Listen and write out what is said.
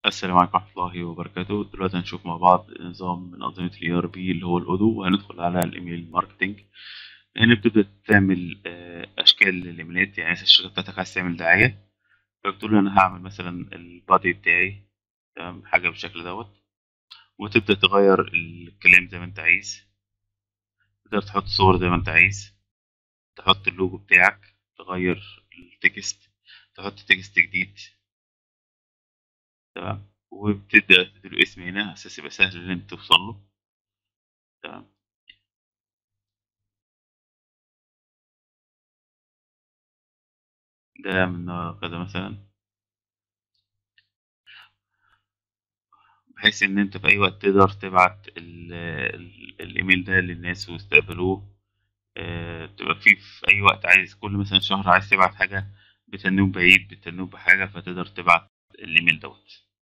السلام عليكم ورحمة الله وبركاته دلوقتي هنشوف مع بعض نظام من أنظمة ال ERP اللي هو الأودو وهندخل على الإيميل ماركتينج هنا بتبدأ تعمل آه، أشكال للإيميلات يعني مثلا الشركة بتاعتك عايز تعمل دعاية فبتقول له أنا هعمل مثلا البادي بتاعي تمام حاجة بالشكل دوت وتبدأ تغير الكلام زي ما أنت عايز تقدر تحط صور زي ما أنت عايز تحط اللوجو بتاعك تغير التكست تحط تكست جديد تمام وبتبدأ تديله اسم هنا على أساس يبقى سهل إن أنت توصل له تمام ده من نوع كذا مثلا بحيث إن أنت في أي وقت تقدر تبعت ال- ال- الإيميل ده للناس ويستقبلوه آه، تبقى في في أي وقت عايز كل مثلا شهر عايز تبعت حاجة بتنوب بعيد بتنوب بحاجة فتقدر تبعت الإيميل دوت